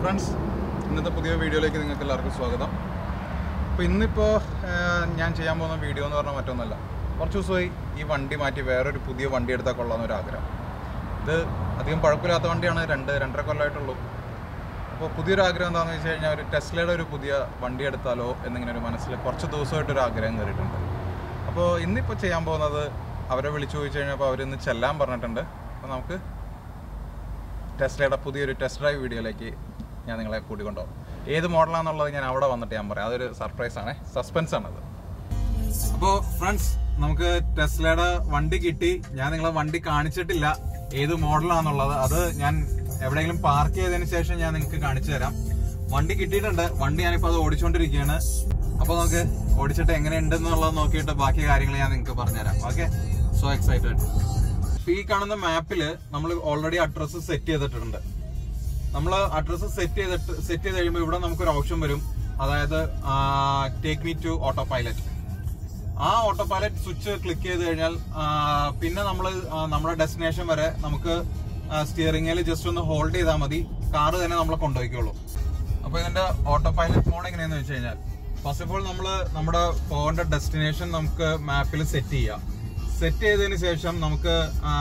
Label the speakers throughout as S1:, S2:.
S1: Friends ഇന്നത്തെ പുതിയ വീഡിയോയിലേക്ക് നിങ്ങൾക്ക് എല്ലാവർക്കും സ്വാഗതം അപ്പോൾ ഇന്നിപ്പോൾ ഞാൻ ചെയ്യാൻ പോകുന്ന വീഡിയോ എന്ന് പറഞ്ഞാൽ മറ്റൊന്നുമല്ല കുറച്ച് ദിവസമായി ഈ വണ്ടി മാറ്റി വേറൊരു പുതിയ വണ്ടി എടുത്താൽ കൊള്ളാമെന്ന് ഒരു ആഗ്രഹം ഇത് അധികം പഴക്കമില്ലാത്ത വണ്ടിയാണ് രണ്ട് രണ്ടര കൊല്ലമായിട്ടുള്ളൂ അപ്പോൾ പുതിയൊരു ആഗ്രഹം എന്താണെന്ന് വെച്ച് കഴിഞ്ഞാൽ ഒരു ടെസ്ലയുടെ ഒരു പുതിയ വണ്ടി എടുത്താലോ എന്നിങ്ങനെ ഒരു മനസ്സിൽ കുറച്ച് ദിവസമായിട്ടൊരു ആഗ്രഹം കയറിയിട്ടുണ്ട് അപ്പോൾ ഇന്നിപ്പോൾ ചെയ്യാൻ പോകുന്നത് അവരെ വിളിച്ചു ചോദിച്ചു കഴിഞ്ഞപ്പോൾ അവരിന്ന് ചെല്ലാൻ പറഞ്ഞിട്ടുണ്ട് അപ്പോൾ നമുക്ക് ടെസ്ലയുടെ പുതിയൊരു ടെസ്റ്റ് ഡ്രൈവ് വീഡിയോയിലേക്ക് ഞാൻ നിങ്ങളെ കൂട്ടിക്കൊണ്ടുപോകും ഏത് മോഡലാണെന്നുള്ളത് ഞാൻ അവിടെ വന്നിട്ട് ഞാൻ പറയാം അതൊരു സർപ്രൈസ് ആണ് സസ്പെൻസ് ആണത് അപ്പോൾ ഫ്രണ്ട്സ് നമുക്ക് ടെസ്ലയുടെ വണ്ടി കിട്ടി ഞാൻ നിങ്ങളെ വണ്ടി കാണിച്ചിട്ടില്ല ഏത് മോഡലാണെന്നുള്ളത് അത് ഞാൻ എവിടെയെങ്കിലും പാർക്ക് ചെയ്തതിന് ശേഷം ഞാൻ നിങ്ങൾക്ക് കാണിച്ചു തരാം വണ്ടി കിട്ടിയിട്ടുണ്ട് വണ്ടി ഞാനിപ്പോൾ അത് ഓടിച്ചുകൊണ്ടിരിക്കുകയാണ് അപ്പോൾ നമുക്ക് ഓടിച്ചിട്ട് എങ്ങനെയുണ്ടെന്നുള്ളത് നോക്കിയിട്ട് ബാക്കി കാര്യങ്ങൾ ഞാൻ നിങ്ങൾക്ക് പറഞ്ഞുതരാം ഓക്കെ സോ എക്സൈറ്റഡ് ഇപ്പൊ ഈ കാണുന്ന മാപ്പില് നമ്മൾ ഓൾറെഡി അഡ്രസ്സ് സെറ്റ് ചെയ്തിട്ടുണ്ട് നമ്മൾ അഡ്രസ്സ് സെറ്റ് ചെയ്തിട്ട് സെറ്റ് ചെയ്ത് കഴിയുമ്പോൾ ഇവിടെ നമുക്കൊരു ഓപ്ഷൻ വരും അതായത് take me to autopilot ആ ഓട്ടോ പൈലറ്റ് സ്വിച്ച് ക്ലിക്ക് ചെയ്ത് കഴിഞ്ഞാൽ ആ, പിന്നെ നമ്മൾ നമ്മുടെ ഡെസ്റ്റിനേഷൻ വരെ നമുക്ക് സ്റ്റിയറിംഗിൽ ജസ്റ്റ് ഒന്ന് ഹോൾഡ് ചെയ്താൽ മതി കാറ് തന്നെ നമ്മളെ കൊണ്ടുപോയിക്കോളൂ അപ്പൊ ഇതിന്റെ ഓട്ടോ പൈലറ്റ് മോഡ് എങ്ങനെയാന്ന് വെച്ച് കഴിഞ്ഞാൽ ഫസ്റ്റ് ഓഫ് ഓൾ നമ്മൾ നമ്മുടെ പോകേണ്ട ഡെസ്റ്റിനേഷൻ നമുക്ക് മാപ്പിൽ സെറ്റ് ചെയ്യാം സെറ്റ് ചെയ്തതിന് ശേഷം നമുക്ക്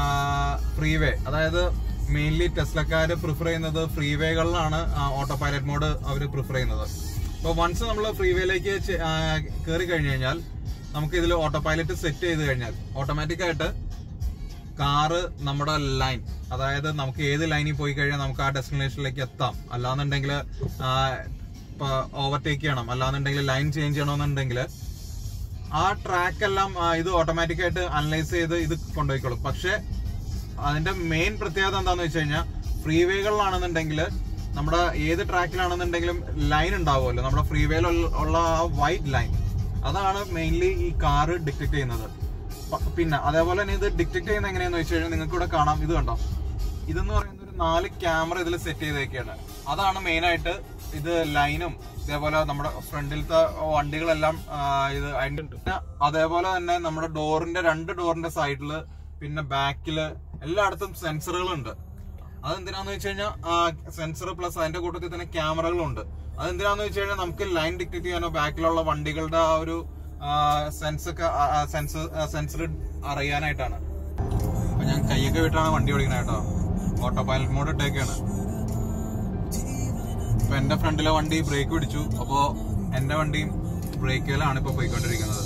S1: ഫ്രീവേ അതായത് മെയിൻലി ടെസ്ലക്കാര് പ്രിഫർ ചെയ്യുന്നത് ഫ്രീവേകളിലാണ് ഓട്ടോ പൈലറ്റ് മോഡ് അവർ പ്രിഫർ ചെയ്യുന്നത് അപ്പോൾ വൺസ് നമ്മൾ ഫ്രീവേയിലേക്ക് കയറി കഴിഞ്ഞു കഴിഞ്ഞാൽ നമുക്ക് ഇതിൽ ഓട്ടോ പൈലറ്റ് സെറ്റ് ചെയ്ത് കഴിഞ്ഞാൽ ഓട്ടോമാറ്റിക് ആയിട്ട് കാറ് നമ്മുടെ ലൈൻ അതായത് നമുക്ക് ഏത് ലൈനിൽ പോയി കഴിഞ്ഞാൽ നമുക്ക് ആ ഡെസ്റ്റിനേഷനിലേക്ക് എത്താം അല്ലാന്നുണ്ടെങ്കിൽ ഇപ്പൊ ഓവർടേക്ക് ചെയ്യണം അല്ലാന്നുണ്ടെങ്കിൽ ലൈൻ ചേഞ്ച് ചെയ്യണമെന്നുണ്ടെങ്കിൽ ആ ട്രാക്ക് എല്ലാം ആ, ഇത് ഓട്ടോമാറ്റിക് ആയിട്ട് അനലൈസ് ചെയ്ത് ഇത് കൊണ്ടുപോയിക്കോളും പക്ഷെ അതിന്റെ മെയിൻ പ്രത്യേകത എന്താന്ന് വെച്ച് കഴിഞ്ഞാൽ ഫ്രീവേകളിലാണെന്നുണ്ടെങ്കിൽ നമ്മുടെ ഏത് ട്രാക്കിലാണെന്നുണ്ടെങ്കിലും ലൈൻ ഉണ്ടാവുമല്ലോ നമ്മുടെ ഫ്രീവേയിൽ ഉള്ള ആ വൈറ്റ് ലൈൻ അതാണ് മെയിൻലി ഈ കാറ് ഡിറ്റക്ട് ചെയ്യുന്നത് പ- പിന്നെ അതേപോലെ തന്നെ ഇത് ഡിറ്റക്ട് ചെയ്യുന്നത് എങ്ങനെയാന്ന് വെച്ച് കഴിഞ്ഞാൽ നിങ്ങൾക്ക് ഇവിടെ കാണാം ഇത് കണ്ടോ ഇതെന്ന് പറയുന്ന ഒരു നാല് ക്യാമറ ഇതിൽ സെറ്റ് ചെയ്തേക്കാണ് അതാണ് മെയിൻ ആയിട്ട് ഇത് ലൈനും ഇതേപോലെ നമ്മുടെ ഫ്രണ്ടിലത്തെ വണ്ടികളെല്ലാം ആ, ഇത് അതിന്റെ അതേപോലെ തന്നെ നമ്മുടെ ഡോറിന്റെ രണ്ട് ഡോറിന്റെ സൈഡില് പിന്നെ ബാക്കില് എല്ലായിടത്തും സെൻസറുകളുണ്ട് അതെന്തിനാന്ന് വെച്ച് കഴിഞ്ഞാൽ സെൻസർ പ്ലസ് അതിന്റെ കൂട്ടത്തിൽ തന്നെ ക്യാമറകളുണ്ട് അതെന്തിനാന്ന് വെച്ച് കഴിഞ്ഞാൽ നമുക്ക് ലൈൻ ഡിറ്റക്ട് ചെയ്യാനോ ബാക്കിലുള്ള വണ്ടികളുടെ ആ ഒരു സെൻസ് ഒക്കെ സെൻസ് സെൻസർ അറിയാനായിട്ടാണ് അപ്പൊ ഞാൻ കൈയൊക്കെ വിട്ടാണ് വണ്ടി ഓടിക്കണേ കേട്ടോ ഓട്ടോ പൈലറ്റ് മോഡ് ഇട്ടേക്കാണ് ഇപ്പൊ എന്റെ ഫ്രണ്ടിലെ വണ്ടി ബ്രേക്ക് പിടിച്ചു അപ്പോ എന്റെ വണ്ടിയും ബ്രേക്കിലാണ് ഇപ്പൊ പോയിക്കൊണ്ടിരിക്കുന്നത്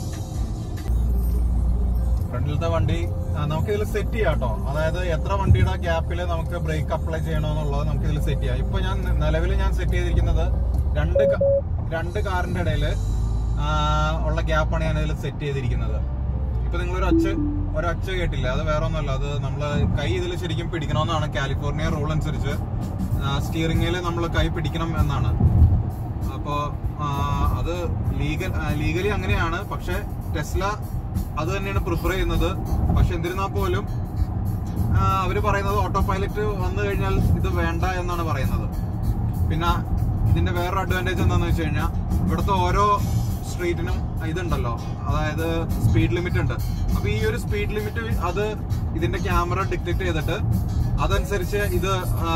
S1: ഫ്രണ്ടിലത്തെ വണ്ടി ആ, നമുക്ക് ഇതിൽ സെറ്റ് ചെയ്യാം കേട്ടോ അതായത് എത്ര വണ്ടിയുടെ ഗ്യാപ്പിൽ നമുക്ക് ബ്രേക്ക് അപ്ലൈ ചെയ്യണമെന്നുള്ളത് നമുക്ക് ഇതിൽ സെറ്റ് ചെയ്യാം ഇപ്പൊ ഞാൻ നിലവിൽ ഞാൻ സെറ്റ് ചെയ്തിരിക്കുന്നത് രണ്ട് ക- രണ്ട് കാറിന്റെ ഇടയിൽ ഉള്ള ഗ്യാപ്പാണ് ഞാൻ ഇതിൽ സെറ്റ് ചെയ്തിരിക്കുന്നത് ഇപ്പൊ നിങ്ങൾ ഒരു ഒച്ച ഒരൊച്ച കേട്ടില്ല അത് വേറെ ഒന്നുമല്ല അത് നമ്മൾ കൈ ഇതിൽ ശരിക്കും പിടിക്കണമെന്നാണ് കാലിഫോർണിയ റൂൾ അനുസരിച്ച് സ്റ്റിയറിംഗിൽ നമ്മൾ കൈ പിടിക്കണം എന്നാണ് അപ്പോ ആ, അത് ലീഗൽ ലീഗലി അങ്ങനെയാണ് പക്ഷെ ടെസ്ല അത് തന്നെയാണ് പ്രിഫർ ചെയ്യുന്നത് പക്ഷെ എന്നിരുന്നാൽ പോലും ആ, അവര് പറയുന്നത് ഓട്ടോ പൈലറ്റ് വന്നു കഴിഞ്ഞാൽ ഇത് വേണ്ട എന്നാണ് പറയുന്നത് പിന്നെ ഇതിന്റെ വേറൊരു അഡ്വാൻറ്റേജ് എന്താണെന്ന് വെച്ച് കഴിഞ്ഞാൽ ഇവിടുത്തെ ഓരോ സ്ട്രീറ്റിനും ഇതുണ്ടല്ലോ അതായത് സ്പീഡ് ലിമിറ്റ് ഉണ്ട് അപ്പൊ ഈ ഒരു സ്പീഡ് ലിമിറ്റ് അത് ഇതിന്റെ ക്യാമറ ഡിറ്റക്ട് ചെയ്തിട്ട് അതനുസരിച്ച് ഇത്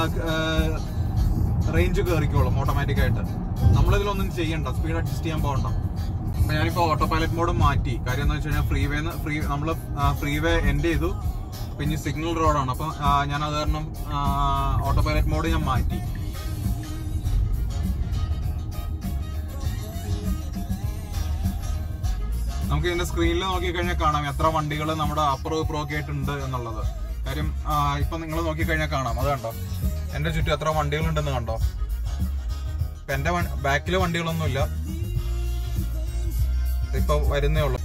S1: റേഞ്ച് കയറിക്കോളും ഓട്ടോമാറ്റിക് ആയിട്ട് നമ്മളിതിലൊന്നും ചെയ്യണ്ട സ്പീഡ് അഡ്ജസ്റ്റ് ചെയ്യാൻ പോകണ്ട അപ്പൊ ഞാനിപ്പോ ഓട്ടോ പൈലറ്റ് മോഡ് മാറ്റി കാര്യം എന്ന് വെച്ച് കഴിഞ്ഞാൽ ഫ്രീവേ ഫ്രീ നമ്മൾ ഫ്രീവേ എൻഡ് ചെയ്തു പിന്നെ സിഗ്നൽ റോഡാണ് അപ്പൊ ആ, ഞാൻ അത് കാരണം ഓട്ടോ പൈലറ്റ് മോഡ് ഞാൻ മാറ്റി നമുക്ക് ഇതിന്റെ സ്ക്രീനിൽ നോക്കിക്കഴിഞ്ഞാൽ കാണാം എത്ര വണ്ടികൾ നമ്മുടെ അപ്പുറം ഇപ്പുറം ഒക്കെ ആയിട്ടുണ്ട് എന്നുള്ളത് കാര്യം ആ, ഇപ്പൊ നിങ്ങൾ നോക്കിക്കഴിഞ്ഞാൽ കാണാം അത് കണ്ടോ എന്റെ ചുറ്റും എത്ര വണ്ടികൾ ഉണ്ടെന്ന് കണ്ടോ ഇപ്പൊ എന്റെ ബാക്കില് വണ്ടികളൊന്നുമില്ല ഇപ്പൊ വരുന്നേ ഉള്ളൂ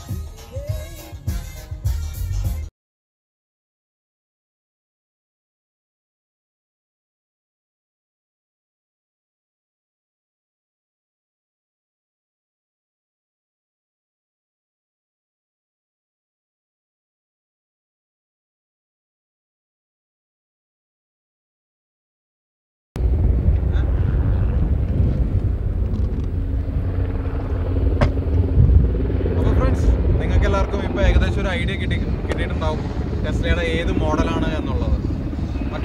S1: അപ്പോൾ ഫ്രണ്ട്സ് നിങ്ങൾക്ക് എല്ലാവർക്കും ഇപ്പോൾ ഏകദേശം ഒരു ഐഡിയ കിട്ടി കിട്ടിയിട്ടുണ്ടാവും ടെസ്ലയുടെ ഏത് മോഡലാണ് എന്നുള്ളത്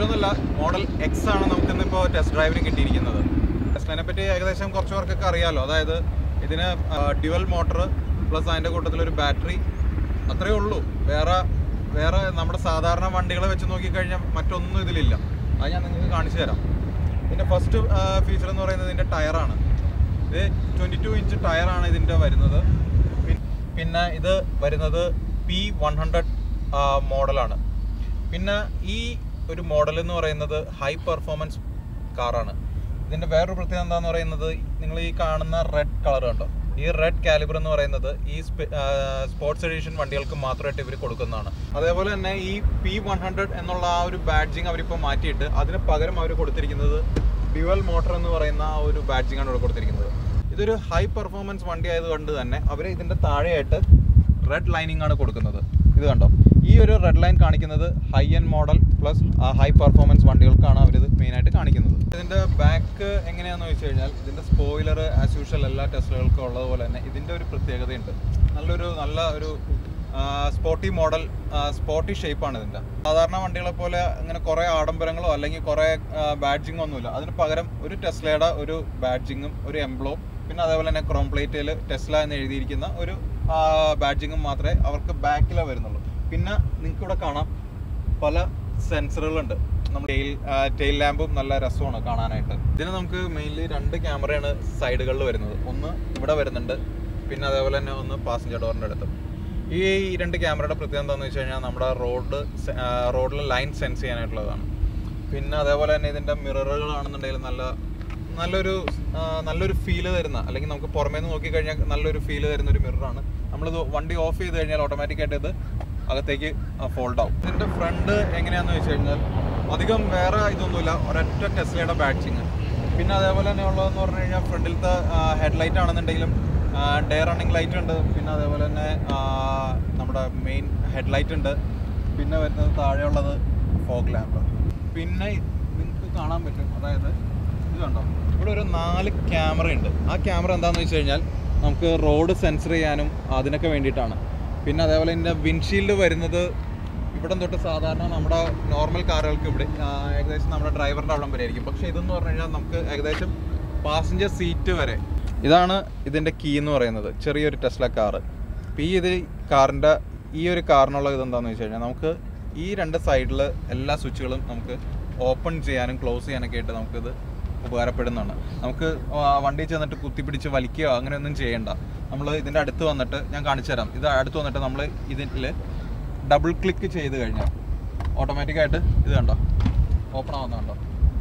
S1: മറ്റൊന്നുമല്ല മോഡൽ എക്സ് ആണ് നമുക്കിന്നിപ്പോൾ ടെസ്റ്റ് ഡ്രൈവിന് കിട്ടിയിരിക്കുന്നത് ടെസ്റ്റിനെ പറ്റി ഏകദേശം കുറച്ച് പേർക്കൊക്കെ അറിയാമല്ലോ അതായത് ഇതിന് ഡ്യുവൽ മോട്ടർ പ്ലസ് അതിൻ്റെ കൂട്ടത്തിലൊരു ബാറ്ററി അത്രയേ ഉള്ളൂ വേറെ വേറെ നമ്മുടെ സാധാരണ വണ്ടികളെ വെച്ച് നോക്കിക്കഴിഞ്ഞാൽ മറ്റൊന്നും ഇതിലില്ല അത് ഞാൻ നിങ്ങൾക്ക് കാണിച്ചു തരാം ഇതിൻ്റെ ഫസ്റ്റ് ഫീച്ചർ എന്ന് പറയുന്നത് ഇതിൻ്റെ ടയറാണ് ഇത് ട്വൻറ്റി ടു ഇഞ്ച് ടയറാണ് ഇതിൻ്റെ വരുന്നത് പിൻ- പിന്നെ ഇത് വരുന്നത് പി വൺ ഹൺഡ്രഡ് മോഡലാണ് പിന്നെ ഈ ഒരു മോഡൽ എന്ന് പറയുന്നത് ഹൈ പെർഫോമൻസ് കാറാണ് ഇതിൻ്റെ വേറൊരു പ്രത്യേകത എന്താന്ന് പറയുന്നത് നിങ്ങൾ ഈ കാണുന്ന റെഡ് കളർ കണ്ടോ ഈ റെഡ് കാലിബർ എന്ന് പറയുന്നത് ഈ സ്പോർട്സ് എഡിഷൻ വണ്ടികൾക്ക് മാത്രമായിട്ട് ഇവർ കൊടുക്കുന്നതാണ് അതേപോലെ തന്നെ ഈ പി വൺ ഹൺഡ്രഡ് എന്നുള്ള ആ ഒരു ബാഡ്ജിങ് അവരിപ്പോൾ മാറ്റിയിട്ട് അതിന് പകരം അവർ കൊടുത്തിരിക്കുന്നത് ഡ്യുവൽ മോട്ടർ എന്ന് പറയുന്ന ആ ഒരു ബാഡ്ജിങ് ആണ് ഇവിടെ കൊടുത്തിരിക്കുന്നത് ഇതൊരു ഹൈ പെർഫോമൻസ് വണ്ടി ആയതുകൊണ്ട് തന്നെ അവർ ഇതിൻ്റെ താഴെയായിട്ട് റെഡ് ലൈനിങ് ആണ് കൊടുക്കുന്നത് ഇത് കണ്ടോ ഈ ഒരു റെഡ് ലൈൻ കാണിക്കുന്നത് high end model plus high performance വണ്ടികൾക്കാണ് അവരിത് മെയിനായിട്ട് കാണിക്കുന്നത് ഇതിൻ്റെ ബാക്ക് എങ്ങനെയാണെന്ന് വെച്ച് കഴിഞ്ഞാൽ ഇതിൻ്റെ സ്പോയിലർ ആസ് യൂഷ്വൽ എല്ലാ ടെസ്റ്റുകൾക്കും ഉള്ളതുപോലെ തന്നെ ഇതിൻ്റെ ഒരു പ്രത്യേകതയുണ്ട് നല്ലൊരു നല്ല ഒരു സ്പോർട്ടി മോഡൽ സ്പോർട്ടി ഷേപ്പാണ് ഇതിൻ്റെ സാധാരണ വണ്ടികളെ പോലെ അങ്ങനെ കുറേ ആഡംബരങ്ങളോ അല്ലെങ്കിൽ കുറേ ബാഡ്ജിങ്ങോ ഒന്നുമില്ല അതിന് പകരം ഒരു ടെസ്ലയുടെ ഒരു ബാഡ്ജിങ്ങും ഒരു എംബ്ലോ പിന്നെ അതേപോലെ തന്നെ ക്രോം പ്ലേറ്റിൽ ടെസ്ല എന്ന് എഴുതിയിരിക്കുന്ന ഒരു ബാഡ്ജിങ്ങും മാത്രമേ അവർക്ക് ബാക്കിലേ വരുന്നുള്ളൂ പിന്നെ നിങ്ങൾക്ക് ഇവിടെ കാണാം പല സെൻസറുകളുണ്ട് നമ്മുടെ ടെയിൽ ടെയിൽ ലാമ്പും നല്ല രസമാണ് കാണാനായിട്ട് ഇതിന് നമുക്ക് മെയിൻലി രണ്ട് ക്യാമറയാണ് സൈഡുകളിൽ വരുന്നത് ഒന്ന് ഇവിടെ വരുന്നുണ്ട് പിന്നെ അതേപോലെ തന്നെ ഒന്ന് പാസഞ്ചർ ഡോറിൻ്റെ അടുത്ത് ഈ രണ്ട് ക്യാമറയുടെ പ്രത്യേകത എന്താണെന്ന് വെച്ച് കഴിഞ്ഞാൽ നമ്മുടെ റോഡ് റോഡിൽ ലൈൻ സെൻസ് ചെയ്യാനായിട്ടുള്ളതാണ് പിന്നെ അതേപോലെ തന്നെ ഇതിൻ്റെ മിററുകളാണെന്നുണ്ടെങ്കിൽ നല്ല നല്ലൊരു ആ, നല്ലൊരു ഫീല് തരുന്ന അല്ലെങ്കിൽ നമുക്ക് പുറമേ നിന്ന് നോക്കിക്കഴിഞ്ഞാൽ നല്ലൊരു ഫീല് തരുന്ന ഒരു മിററാണ് നമ്മളിത് വണ്ടി ഓഫ് ചെയ്ത് കഴിഞ്ഞാൽ ഓട്ടോമാറ്റിക്കായിട്ട് ഇത് അകത്തേക്ക് ഫോൾഡ് ആവും ഇതിൻ്റെ ഫ്രണ്ട് എങ്ങനെയാണെന്ന് വെച്ച് കഴിഞ്ഞാൽ അധികം വേറെ ഇതൊന്നുമില്ല ഒരൊറ്റ ടെസ്ലയുടെ ബാഡ്ജിങ് പിന്നെ അതേപോലെ തന്നെ ഉള്ളതെന്ന് പറഞ്ഞു കഴിഞ്ഞാൽ ഫ്രണ്ടിലത്തെ ഹെഡ്ലൈറ്റ് ആണെന്നുണ്ടെങ്കിലും ഡേ റണ്ണിങ് ലൈറ്റ് ഉണ്ട് പിന്നെ അതേപോലെ തന്നെ ആ, നമ്മുടെ മെയിൻ ഹെഡ്ലൈറ്റ് ഉണ്ട് പിന്നെ വരുന്നത് താഴെയുള്ളത് ഫോഗ് ലാമ്പ് പിന്നെ നിങ്ങൾക്ക് കാണാൻ പറ്റും അതായത് ഇത് കണ്ടോ ഇവിടെ ഒരു നാല് ക്യാമറ ഉണ്ട് ആ ക്യാമറ എന്താണെന്ന് വെച്ച് കഴിഞ്ഞാൽ നമുക്ക് റോഡ് സെൻസർ ചെയ്യാനും അതിനൊക്കെ വേണ്ടിയിട്ടാണ് പിന്നെ അതേപോലെ ഇതിൻ്റെ വിൻഷീൽഡ് വരുന്നത് ഇവിടെ തൊട്ട് സാധാരണ നമ്മുടെ നോർമൽ കാറുകൾക്ക് ഇവിടെ ആ, ഏകദേശം നമ്മുടെ ഡ്രൈവറിൻ്റെ അവിടം വരെ ആയിരിക്കും പക്ഷേ ഇതെന്ന് പറഞ്ഞു കഴിഞ്ഞാൽ നമുക്ക് ഏകദേശം പാസഞ്ചർ സീറ്റ് വരെ ഇതാണ് ഇതിൻ്റെ കീ എന്ന് പറയുന്നത് ചെറിയൊരു ടെസ്ല കാറ് അപ്പോൾ ഈ ഇത് കാറിൻ്റെ ഈ ഒരു കാറിനുള്ള ഇതെന്താണെന്ന് വെച്ച് കഴിഞ്ഞാൽ നമുക്ക് ഈ രണ്ട് സൈഡിൽ എല്ലാ സ്വിച്ചുകളും നമുക്ക് ഓപ്പൺ ചെയ്യാനും ക്ലോസ് ചെയ്യാനൊക്കെ ആയിട്ട് നമുക്കിത് ഉപകാരപ്പെടുന്നതാണ് നമുക്ക് ആ വണ്ടി ചെന്നിട്ട് കുത്തിപ്പിടിച്ച് വലിക്കുകയോ അങ്ങനെയൊന്നും ചെയ്യേണ്ട നമ്മൾ ഇതിൻ്റെ അടുത്ത് വന്നിട്ട് ഞാൻ കാണിച്ചു തരാം ഇത് അടുത്ത് വന്നിട്ട് നമ്മൾ ഇതിൽ ഡബിൾ ക്ലിക്ക് ചെയ്ത് കഴിഞ്ഞാൽ ഓട്ടോമാറ്റിക്കായിട്ട് ഇത് കണ്ടോ ഓപ്പൺ ആവുന്ന കണ്ടോ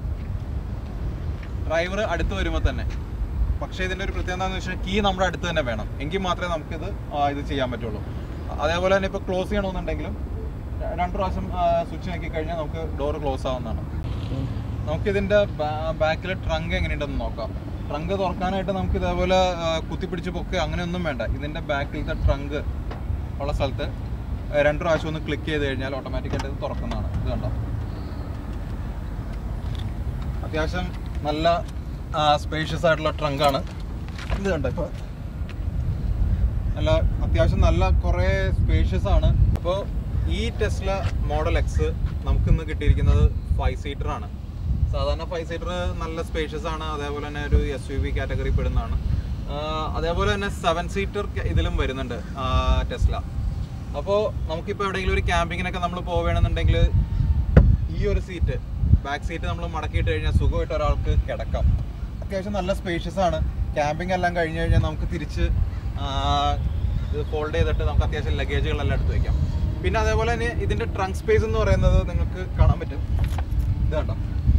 S1: ഡ്രൈവർ അടുത്ത് വരുമ്പോൾ തന്നെ പക്ഷേ ഇതിൻ്റെ ഒരു പ്രത്യേകത എന്താണെന്ന് വെച്ചാൽ കീ നമ്മുടെ അടുത്ത് തന്നെ വേണം എങ്കിൽ മാത്രമേ നമുക്കിത് ആ, ഇത് ചെയ്യാൻ പറ്റുള്ളൂ അതേപോലെ തന്നെ ഇപ്പോൾ ക്ലോസ് ചെയ്യണമെന്നുണ്ടെങ്കിലും ര- രണ്ട് പ്രാവശ്യം സ്വിച്ച് നോക്കി കഴിഞ്ഞാൽ നമുക്ക് ഡോർ ക്ലോസ് ആവുന്നതാണ് നമുക്കിതിൻ്റെ ബാക്കിലെ ട്രങ്ക് എങ്ങനെയുണ്ടെന്ന് നോക്കാം ട്രങ്ക് തുറക്കാനായിട്ട് നമുക്ക് ഇതേപോലെ ആ, കുത്തിപ്പിടിച്ച് പൊക്കുക അങ്ങനെയൊന്നും വേണ്ട ഇതിൻ്റെ ബാക്കിലത്തെ ട്രങ്ക് ഉള്ള സ്ഥലത്ത് ആ, രണ്ട് പ്രാവശ്യം ഒന്ന് ക്ലിക്ക് ചെയ്ത് കഴിഞ്ഞാൽ ഓട്ടോമാറ്റിക്കായിട്ട് ഇത് തുറക്കുന്നതാണ് ഇത് കണ്ടോ അത്യാവശ്യം നല്ല സ്പേഷ്യസ് ആയിട്ടുള്ള ട്രങ്കാണ് ഇത് കണ്ടോ ഇപ്പോൾ നല്ല അത്യാവശ്യം നല്ല കുറേ സ്പേഷ്യസ് ആണ് അപ്പോൾ ഈ ടെസ്ല മോഡൽ എക്സ് നമുക്കിന്ന് കിട്ടിയിരിക്കുന്നത് ഫൈവ് സീറ്റർ ആണ് സാധാരണ ഫൈവ് സീറ്റർ നല്ല സ്പേഷ്യസ് ആണ് അതേപോലെ തന്നെ ഒരു എസ് യു വി കാറ്റഗറി പെടുന്നതാണ് ആ, അതേപോലെ തന്നെ സെവൻ സീറ്റർ ഇതിലും വരുന്നുണ്ട് ടെസ്ല അപ്പോൾ നമുക്കിപ്പോൾ എവിടെയെങ്കിലും ഒരു ക്യാമ്പിങ്ങിനൊക്കെ നമ്മൾ പോവുകയാണെന്നുണ്ടെങ്കിൽ ഈ ഒരു സീറ്റ് ബാക്ക് സീറ്റ് നമ്മൾ മടക്കിയിട്ട് കഴിഞ്ഞാൽ സുഖമായിട്ട് ഒരാൾക്ക് കിടക്കാം അത്യാവശ്യം നല്ല സ്പേഷ്യസ് ആണ് ക്യാമ്പിംഗ് എല്ലാം കഴിഞ്ഞ് കഴിഞ്ഞാൽ നമുക്ക് തിരിച്ച് ആ, ഇത് ഫോൾഡ് ചെയ്തിട്ട് നമുക്ക് അത്യാവശ്യം ലഗേജുകളെല്ലാം എടുത്ത് വയ്ക്കാം പിന്നെ അതേപോലെ തന്നെ ഇതിൻ്റെ ട്രങ്ക് സ്പേസ് എന്ന് പറയുന്നത് നിങ്ങൾക്ക് കാണാൻ പറ്റും ഇത് കണ്ടോ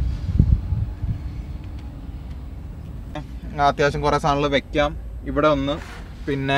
S1: ആ, അത്യാവശ്യം കുറേ സാധനങ്ങൾ വെക്കാം ഇവിടെ ഒന്ന് പിന്നെ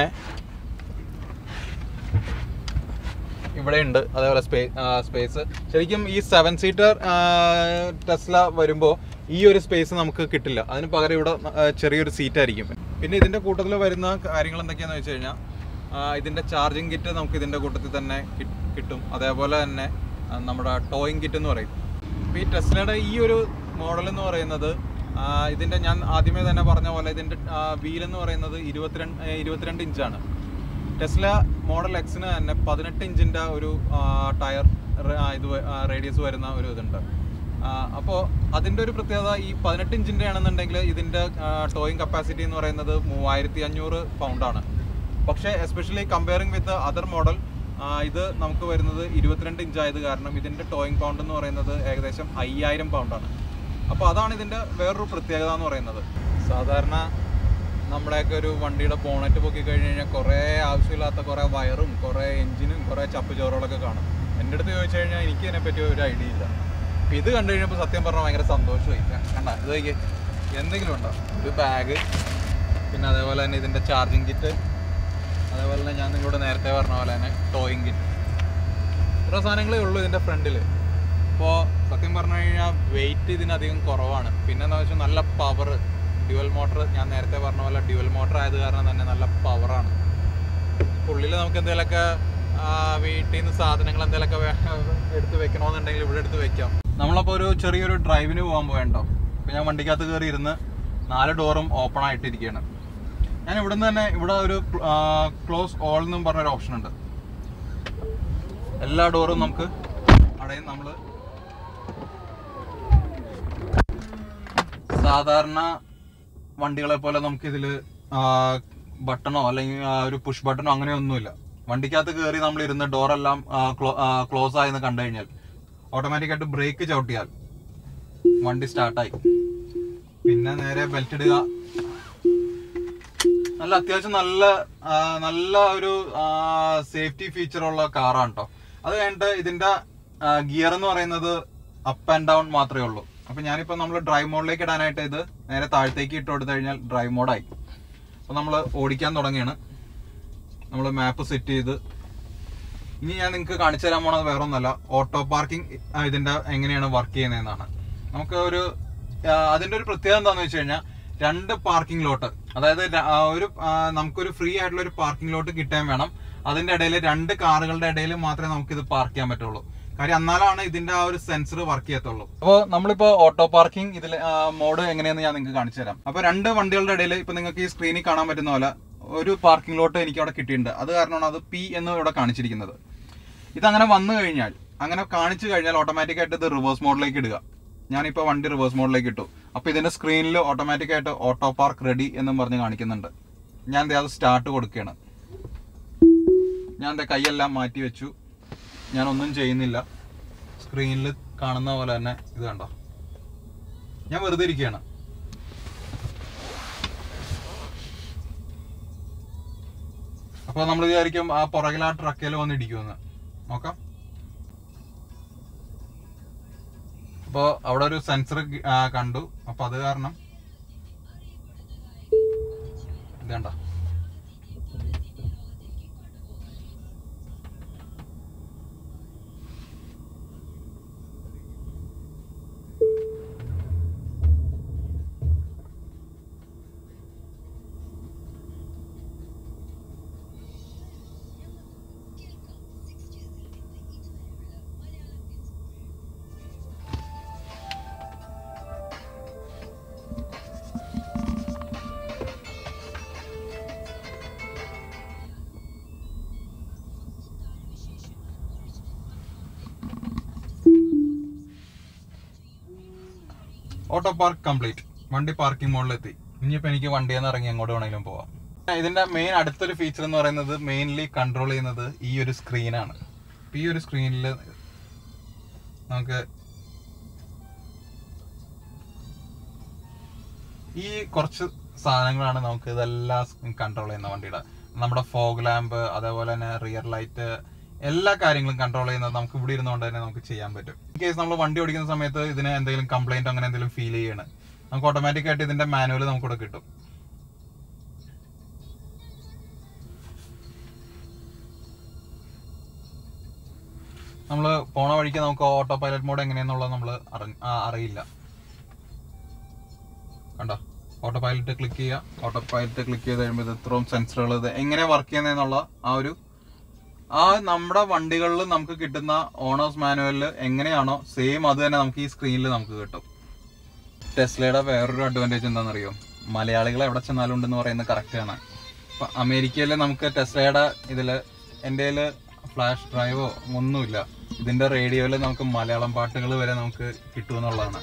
S1: ഇവിടെ ഉണ്ട് അതേപോലെ സ്പേ സ്പേസ് ശരിക്കും ഈ സെവൻ സീറ്റർ ടെസ്ല വരുമ്പോൾ ഈ ഒരു സ്പേസ് നമുക്ക് കിട്ടില്ല അതിന് പകരം ഇവിടെ ആ, ചെറിയൊരു സീറ്റ് ആയിരിക്കും പിന്നെ ഇതിൻ്റെ കൂട്ടത്തിൽ വരുന്ന കാര്യങ്ങൾ എന്തൊക്കെയാണെന്ന് വെച്ച് കഴിഞ്ഞാൽ ഇതിൻ്റെ ചാർജിങ് കിറ്റ് നമുക്ക് ഇതിൻ്റെ കൂട്ടത്തിൽ തന്നെ കി- കിട്ടും അതേപോലെ തന്നെ ആ, നമ്മുടെ ടോയിങ് കിറ്റ് എന്ന് പറയും അപ്പോൾ ഈ ടെസ്ലയുടെ ഈ ഒരു മോഡൽ എന്ന് പറയുന്നത് ആ, ഇതിൻ്റെ ഞാൻ ആദ്യമേ തന്നെ പറഞ്ഞ പോലെ ഇതിൻ്റെ വീൽ എന്ന് പറയുന്നത് ഇരുപത്തിരണ്ട് ഏ, ഇരുപത്തിരണ്ട് ഇഞ്ചാണ് ടെസ്ല മോഡൽ എക്സിന് തന്നെ പതിനെട്ട് ഇഞ്ചിൻ്റെ ഒരു ആ, ടയർ റ- ആ, ഇത് റേഡിയസ് വരുന്ന ഒരു ഇതുണ്ട് അപ്പോൾ അതിൻ്റെ ഒരു പ്രത്യേകത ഈ പതിനെട്ട് ഇഞ്ചിൻ്റെ ആണെന്നുണ്ടെങ്കിൽ ഇതിൻ്റെ ടോയിങ് കപ്പാസിറ്റി എന്ന് പറയുന്നത് മൂവായിരത്തി അഞ്ഞൂറ് പൗണ്ടാണ് പക്ഷേ especially comparing with other model ഇത് നമുക്ക് വരുന്നത് ഇരുപത്തിരണ്ട് ഇഞ്ച് ആയത് കാരണം ഇതിൻ്റെ ടോയിങ് പൗണ്ട് എന്ന് പറയുന്നത് ഏകദേശം അയ്യായിരം പൗണ്ടാണ് അപ്പോൾ അതാണ് ഇതിൻ്റെ വേറൊരു പ്രത്യേകത എന്ന് പറയുന്നത് സാധാരണ നമ്മുടെയൊക്കെ ഒരു വണ്ടിയുടെ ബോണറ്റ് പൊക്കി കഴിഞ്ഞ് കഴിഞ്ഞാൽ കുറേ ആവശ്യമില്ലാത്ത കുറേ വയറും കുറേ എഞ്ചിനും കുറേ ചപ്പുചോറുകളൊക്കെ കാണും എൻ്റെ അടുത്ത് ചോദിച്ചു കഴിഞ്ഞാൽ എനിക്ക് ഇതിനെപ്പറ്റി ഒരു ഐഡിയ ഇല്ല അപ്പോൾ ഇത് കണ്ടു കഴിഞ്ഞപ്പോൾ സത്യം പറഞ്ഞാൽ ഭയങ്കര സന്തോഷമായി കണ്ട ഇത് നോക്കിയേ. എന്തെങ്കിലും ഉണ്ടോ ഒരു ബാഗ് പിന്നെ അതേപോലെ തന്നെ ഇതിൻ്റെ ചാർജിങ് കിറ്റ് അതേപോലെ തന്നെ ഞാൻ നിങ്ങളോട് നേരത്തെ പറഞ്ഞ പോലെ തന്നെ ടോയിങ് കിറ്റ് ഇത്ര സാധനങ്ങളേ ഉള്ളൂ ഇതിൻ്റെ ഫ്രണ്ടിൽ ഇപ്പോൾ സത്യം പറഞ്ഞു കഴിഞ്ഞാൽ വെയിറ്റ് ഇതിനധികം കുറവാണ് പിന്നെ എന്താ വെച്ചാൽ നല്ല പവർ ഡ്യുവൽ മോട്ടർ ഞാൻ നേരത്തെ പറഞ്ഞ പോലെ ഡ്യുവൽ മോട്ടർ ആയത് കാരണം തന്നെ നല്ല പവറാണ് ഉള്ളിൽ നമുക്ക് എന്തെങ്കിലുമൊക്കെ വീട്ടിൽ നിന്ന് സാധനങ്ങൾ എന്തെങ്കിലുമൊക്കെ വേ- എടുത്ത് വെക്കണമെന്നുണ്ടെങ്കിൽ ഇവിടെ എടുത്ത് വെക്കാം നമ്മളപ്പോൾ ഒരു ചെറിയൊരു ഡ്രൈവിന് പോകാൻ പോയട്ടോ അപ്പോൾ ഞാൻ വണ്ടിക്കകത്ത് കയറി ഇരുന്ന് നാല് ഡോറും ഓപ്പൺ ആയിട്ടിരിക്കുകയാണ് ഞാൻ ഇവിടെ നിന്ന് തന്നെ ഇവിടെ ഒരു ക്ലോസ് ഓൾ എന്നും പറഞ്ഞൊരു ഓപ്ഷൻ ഉണ്ട് എല്ലാ ഡോറും നമുക്ക് അടയും നമ്മൾ സാധാരണ വണ്ടികളെ പോലെ നമുക്ക് ഇതിൽ ബട്ടണോ അല്ലെങ്കിൽ ആ, ഒരു പുഷ് ബട്ടണോ അങ്ങനെയൊന്നുമില്ല വണ്ടിക്കകത്ത് കയറി നമ്മൾ ഇരുന്ന് ഡോറെല്ലാം ക്ലോസ് ആയെന്ന് കണ്ടു കഴിഞ്ഞാൽ ഓട്ടോമാറ്റിക്കായിട്ട് ബ്രേക്ക് ചവിട്ടിയാൽ വണ്ടി സ്റ്റാർട്ടായി പിന്നെ നേരെ ബെൽറ്റ് ഇടുക നല്ല അത്യാവശ്യം നല്ല ആ, നല്ല ഒരു സേഫ്റ്റി ഫീച്ചർ ഉള്ള കാറാണ് കേട്ടോ അത് കഴിഞ്ഞിട്ട് ഇതിന്റെ ഗിയർ എന്ന് പറയുന്നത് അപ്പ് ആൻഡ് ഡൗൺ മാത്രമേ ഉള്ളൂ അപ്പൊ ഞാനിപ്പോ നമ്മൾ ഡ്രൈവ് മോഡിലേക്ക് ഇടാനായിട്ട് ഇത് നേരെ താഴത്തേക്ക് ഇട്ട് കൊടുത്തു കഴിഞ്ഞാൽ ഡ്രൈവ് മോഡായി അപ്പൊ നമ്മൾ ഓടിക്കാൻ തുടങ്ങിയാണ് നമ്മൾ മാപ്പ് സെറ്റ് ചെയ്ത് ഇനി ഞാൻ നിങ്ങൾക്ക് കാണിച്ചു തരാൻ പോണത് വേറെ ഒന്നല്ല ഓട്ടോ പാർക്കിംഗ് ഇതിന്റെ എങ്ങനെയാണ് വർക്ക് ചെയ്യുന്നതെന്നാണ് നമുക്ക് ഒരു ആ, അതിന്റെ ഒരു പ്രത്യേകത എന്താണെന്ന് വെച്ച് കഴിഞ്ഞാൽ രണ്ട് പാർക്കിംഗ് ലോട്ട് അതായത് ര- ആ, ഒരു ആ, നമുക്കൊരു ഫ്രീ ആയിട്ടുള്ള ഒരു പാർക്കിംഗ് ലോട്ട് കിട്ടാൻ വേണം അതിന്റെ ഇടയിൽ രണ്ട് കാറുകളുടെ ഇടയിൽ മാത്രമേ നമുക്ക് ഇത് പാർക്ക് ചെയ്യാൻ പറ്റുള്ളൂ കാര്യം എന്നാലാണ് ഇതിന്റെ ആ ഒരു സെൻസർ വർക്ക് ചെയ്യത്തുള്ളൂ അപ്പോൾ നമ്മളിപ്പോ ഓട്ടോ പാർക്കിംഗ് ഇതിൽ മോഡ് എങ്ങനെയാന്ന് ഞാൻ നിങ്ങൾക്ക് കാണിച്ചു തരാം അപ്പൊ രണ്ട് വണ്ടികളുടെ ഇടയിൽ ഇപ്പൊ നിങ്ങൾക്ക് ഈ സ്ക്രീനിൽ കാണാൻ പറ്റുന്ന പോലെ ഒരു പാർക്കിംഗ് ലോട്ട് എനിക്ക് അവിടെ കിട്ടിയിട്ടുണ്ട് അത് കാരണമാണ് അത് പി എന്ന് ഇവിടെ കാണിച്ചിരിക്കുന്നത് ഇതങ്ങനെ വന്നു കഴിഞ്ഞാൽ അങ്ങനെ കാണിച്ചു കഴിഞ്ഞാൽ ഓട്ടോമാറ്റിക് ആയിട്ട് ഇത് റിവേഴ്സ് മോഡിലേക്ക് ഇടുക ഞാനിപ്പോൾ വണ്ടി റിവേഴ്സ് മോഡിലേക്ക് ഇട്ടു അപ്പോൾ ഇതിന്റെ സ്ക്രീനിൽ ഓട്ടോമാറ്റിക് ആയിട്ട് ഓട്ടോ പാർക്ക് റെഡി എന്നും പറഞ്ഞ് കാണിക്കുന്നുണ്ട് ഞാൻ ദേ അത് സ്റ്റാർട്ട് കൊടുക്കുകയാണ് ഞാൻ എൻ്റെ കൈയെല്ലാം മാറ്റി വെച്ചു ഞാൻ ഒന്നും ചെയ്യുന്നില്ല സ്ക്രീനിൽ കാണുന്ന പോലെ തന്നെ ഇത് കണ്ടോ ഞാൻ വെറുതെ ഇരിക്കുകയാണ് അപ്പോൾ നമ്മൾ വിചാരിക്കും ആ പുറകിൽ ആ ട്രക്കിൽ വന്ന് ഇടിക്കുമെന്ന് നോക്കാം അപ്പോൾ അവിടെ ഒരു സെൻസർ കണ്ടു അപ്പൊ അത് കാരണം ഇതേണ്ട ഓട്ടോ പാർക്ക് കംപ്ലീറ്റ് വണ്ടി പാർക്കിംഗ് മോഡിലെത്തി ഇനിയിപ്പോ എനിക്ക് വണ്ടിയിൽ നിന്ന് ഇറങ്ങി എങ്ങോട്ട് വേണമെങ്കിലും പോവാം ഇതിന്റെ മെയിൻ അടുത്തൊരു ഫീച്ചർ എന്ന് പറയുന്നത് മെയിൻലി കൺട്രോൾ ചെയ്യുന്നത് ഈ ഒരു സ്ക്രീനാണ് ഈ ഒരു സ്ക്രീനിൽ നമുക്ക് ഈ കുറച്ച് സാധനങ്ങളാണ് നമുക്ക് ഇതെല്ലാം കൺട്രോൾ ചെയ്യുന്ന വണ്ടിയുടെ നമ്മുടെ ഫോഗ് ലാമ്പ് അതേപോലെ തന്നെ റിയർ ലൈറ്റ് എല്ലാ കാര്യങ്ങളും കൺട്രോൾ ചെയ്യുന്നത് നമുക്ക് ഇവിടെ ഇരുന്നുകൊണ്ട് തന്നെ നമുക്ക് ചെയ്യാൻ പറ്റും ഇൻ കേസ് നമ്മൾ വണ്ടി ഓടിക്കുന്ന സമയത്ത് ഇതിന് എന്തെങ്കിലും കംപ്ലൈന്റ് അങ്ങനെ എന്തെങ്കിലും ഫീൽ ചെയ്യണം നമുക്ക് ഓട്ടോമാറ്റിക് ആയിട്ട് ഇതിന്റെ മാനുവൽ നമുക്കിവിടെ കിട്ടും നമ്മൾ പോണ വഴിക്ക് നമുക്ക് ഓട്ടോ പൈലറ്റ് മോഡ് എങ്ങനെയാന്നുള്ളത് നമ്മൾ അറിയില്ല കണ്ടോ ഓട്ടോ പൈലറ്റ് ക്ലിക്ക് ചെയ്യുക ഓട്ടോ പൈലറ്റ് ക്ലിക്ക് ചെയ്ത് കഴിയുമ്പോൾ ഇത് ഇത്രയും സെൻസറുകൾ ഇത് എങ്ങനെ വർക്ക് ചെയ്യുന്നതെന്നുള്ള ആ ഒരു ആ നമ്മുടെ വണ്ടികളിൽ നമുക്ക് കിട്ടുന്ന ഓണേഴ്സ് മാനുവലിൽ എങ്ങനെയാണോ സെയിം അത് തന്നെ നമുക്ക് ഈ സ്ക്രീനിൽ നമുക്ക് കിട്ടും ടെസ്ലയുടെ വേറൊരു അഡ്വാൻറ്റേജ് എന്താണെന്നറിയോ മലയാളികൾ എവിടെ ചെന്നാലും ഉണ്ടെന്ന് പറയുന്നത് കറക്റ്റ് ആണ് ഇപ്പം അമേരിക്കയിൽ നമുക്ക് ടെസ്ലയുടെ ഇതിൽ എൻ്റെ ഫ്ലാഷ് ഡ്രൈവോ ഒന്നുമില്ല ഇതിന്റെ റേഡിയോയിൽ നമുക്ക് മലയാളം പാട്ടുകൾ വരെ നമുക്ക് കിട്ടുമെന്നുള്ളതാണ്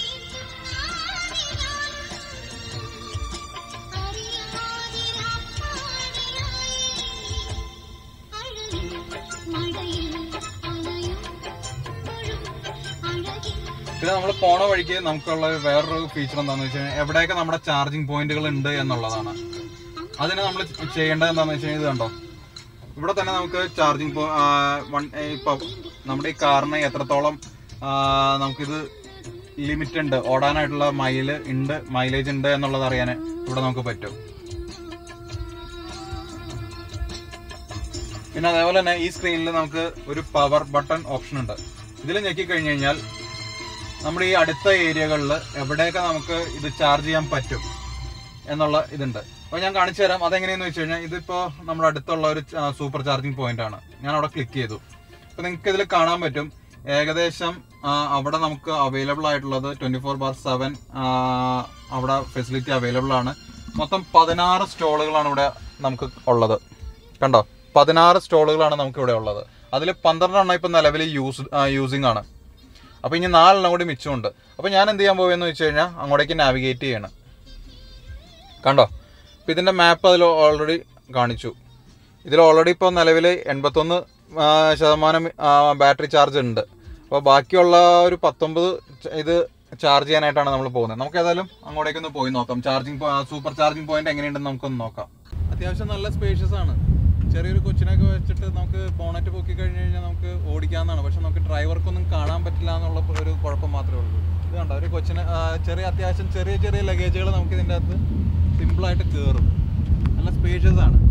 S1: പിന്നെ നമ്മൾ പോണ വഴിക്ക് നമുക്കുള്ള വേറൊരു ഫീച്ചർ എന്താണെന്ന് വെച്ച് കഴിഞ്ഞാൽ എവിടെയൊക്കെ നമ്മുടെ ചാർജിങ് പോയിന്റുകൾ ഉണ്ട് എന്നുള്ളതാണ് അതിന് നമ്മൾ ചെയ്യേണ്ടത് എന്താണെന്ന് വെച്ച് കഴിഞ്ഞാൽ ഇത് കണ്ടോ ഇവിടെ തന്നെ നമുക്ക് ചാർജിങ് ഇപ്പൊ നമ്മുടെ ഈ കാറിന് എത്രത്തോളം ആ, നമുക്കിത് ലിമിറ്റ് ഉണ്ട് ഓടാനായിട്ടുള്ള മൈല് ഉണ്ട് മൈലേജ് ഉണ്ട് എന്നുള്ളത് അറിയാൻ ഇവിടെ നമുക്ക് പറ്റും പിന്നെ അതേപോലെ തന്നെ ഈ സ്ക്രീനിൽ നമുക്ക് ഒരു പവർ ബട്ടൺ ഓപ്ഷൻ ഉണ്ട് ഇതിൽ ഞെക്കി കഴിഞ്ഞു കഴിഞ്ഞാൽ നമ്മുടെ ഈ അടുത്ത ഏരിയകളിൽ എവിടെയൊക്കെ നമുക്ക് ഇത് ചാർജ് ചെയ്യാൻ പറ്റും എന്നുള്ള ഇതുണ്ട് അപ്പോൾ ഞാൻ കാണിച്ചു തരാം അതെങ്ങനെയെന്ന് വെച്ച് കഴിഞ്ഞാൽ ഇതിപ്പോ നമ്മുടെ അടുത്തുള്ള ഒരു സൂപ്പർ ചാർജിങ് പോയിന്റ് ആണ് ഞാൻ അവിടെ ക്ലിക്ക് ചെയ്തു അപ്പോൾ നിങ്ങൾക്ക് ഇതിൽ കാണാൻ പറ്റും ഏകദേശം ആ, അവിടെ നമുക്ക് അവൈലബിൾ ആയിട്ടുള്ളത് ട്വന്റി ഫോർ ബാർ സെവൻ അവിടെ ഫെസിലിറ്റി അവൈലബിൾ ആണ് മൊത്തം പതിനാറ് സ്റ്റോളുകളാണ് ഇവിടെ നമുക്ക് ഉള്ളത് കണ്ടോ പതിനാറ് സ്റ്റോളുകളാണ് നമുക്ക് ഇവിടെ ഉള്ളത് അതിൽ പന്ത്രണ്ടെണ്ണം ഇപ്പം നിലവിൽ യൂസ് യൂസിങ് ആണ് അപ്പോൾ ഇനി നാലെണ്ണം കൂടി മിച്ചമുണ്ട് അപ്പോൾ ഞാൻ എന്ത് ചെയ്യാൻ പോയെന്ന് വെച്ച് കഴിഞ്ഞാൽ അങ്ങോട്ടേക്ക് നാവിഗേറ്റ് ചെയ്യണം കണ്ടോ അപ്പോൾ ഇതിൻ്റെ മാപ്പ് അതിൽ ഓൾറെഡി കാണിച്ചു ഇതിൽ ഓൾറെഡി ഇപ്പോൾ നിലവിൽ എൺപത്തൊന്ന് ആ, ശതമാനം ബാറ്ററി ചാർജ് ഉണ്ട് അപ്പോൾ ബാക്കിയുള്ള ഒരു പത്തൊമ്പത് ച- ഇത് ചാർജ് ചെയ്യാനായിട്ടാണ് നമ്മൾ പോകുന്നത് നമുക്ക് ഏതായാലും അങ്ങോട്ടേക്കൊന്ന് പോയി നോക്കാം ചാർജിങ് സൂപ്പർ ചാർജിങ് പോയിന്റ് എങ്ങനെയുണ്ടെന്ന് നമുക്കൊന്ന് നോക്കാം അത്യാവശ്യം നല്ല സ്പേഷ്യസ് ആണ് ചെറിയൊരു കൊച്ചിനൊക്കെ വെച്ചിട്ട് നമുക്ക് ബോണറ്റ് പൊക്കി കഴിഞ്ഞ് കഴിഞ്ഞാൽ നമുക്ക് ഓടിക്കാവുന്നതാണ് പക്ഷെ നമുക്ക് ഡ്രൈവർക്കൊന്നും കാണാൻ പറ്റില്ല എന്നുള്ള ഒരു കുഴപ്പം മാത്രമേ ഉള്ളൂ ഇത് കണ്ടോ ഒരു കൊച്ചിന് ആ, ചെറിയ അത്യാവശ്യം ചെറിയ ചെറിയ ലഗേജുകൾ നമുക്ക് ഇതിൻ്റെ അകത്ത് സിമ്പിളായിട്ട് കയറും നല്ല സ്പേഷ്യസ് ആണ്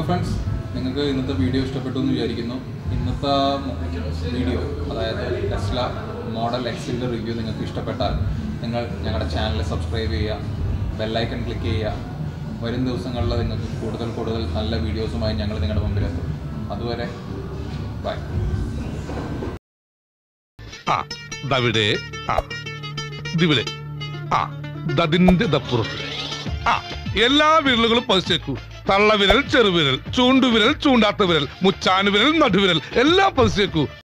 S1: ഫ്രണ്ട്സ് നിങ്ങൾക്ക് ഇന്നത്തെ വീഡിയോ ഇഷ്ടപ്പെട്ടു എന്ന് വിചാരിക്കുന്നു ഇന്നത്തെ വീഡിയോ അതായത് ടെസ്ല മോഡൽ എക്സിൻ്റെ റിവ്യൂ നിങ്ങൾക്ക് ഇഷ്ടപ്പെട്ടാൽ നിങ്ങൾ ഞങ്ങളുടെ ചാനൽ സബ്സ്ക്രൈബ് ചെയ്യുക ബെല്ലൈക്കൺ ക്ലിക്ക് ചെയ്യുക വരും ദിവസങ്ങളിൽ നിങ്ങൾക്ക് കൂടുതൽ കൂടുതൽ നല്ല വീഡിയോസുമായി ഞങ്ങൾ നിങ്ങളുടെ മുമ്പിലെത്തും അതുവരെ ബൈ
S2: ആ ദവിടെ ആ ദിവിടെ ആ ദതിന്റെ ദപ്പുറത്ത് ആ എല്ലാ വിരലുകളും പതിച്ചേക്കൂ തള്ളവിരൽ ചെറുവിരൽ ചൂണ്ടുവിരൽ ചൂണ്ടാത്ത വിരൽ മുച്ചാനുവിരൽ നടുവിരൽ എല്ലാം പതിച്ചേക്കൂ